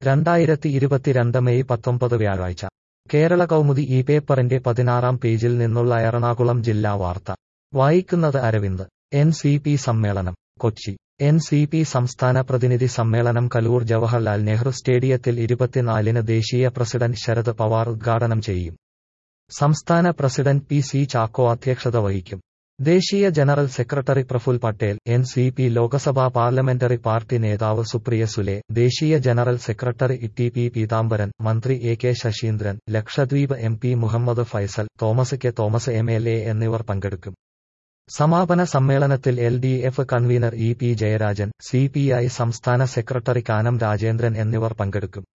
രണ്ടായിരത്തി ഇരുപത്തിരണ്ട് മെയ് പത്തൊമ്പത് വ്യാഴാഴ്ച കേരള കൗമുദി ഈ പേപ്പറിന്റെ പതിനാറാം പേജിൽ നിന്നുള്ള എറണാകുളം ജില്ലാ വാർത്ത വായിക്കുന്നത് അരവിന്ദ് എൻ സി പി സമ്മേളനം കൊച്ചി എൻ സി പി സംസ്ഥാന പ്രതിനിധി സമ്മേളനം കലൂർ ജവഹർലാൽ നെഹ്റു സ്റ്റേഡിയത്തിൽ ഇരുപത്തിനാലിന് ദേശീയ പ്രസിഡന്റ് ശരത് പവാർ ഉദ്ഘാടനം ചെയ്യും സംസ്ഥാന പ്രസിഡന്റ് പി സി ചാക്കോ അധ്യക്ഷത വഹിക്കും ദേശീയ general secretary Praful Patel N C P Lok Sabha parliamentary party നേതാവ് സുപ്രിയ സുലെ ദേശീയ general secretary T P Peethambaran മന്ത്രി A K Saseendran Lakshadweep M P Muhammad Faisal Thomas K Thomas M L A എന്നിവർ പങ്കെടുക്കും സമാപന സമ്മേളനത്തിൽ L D F convener E P Jayarajan C P I സംസ്ഥാന സെക്രട്ടറി കാനം രാജേന്ദ്രൻ എന്നിവർ പങ്കെടുക്കും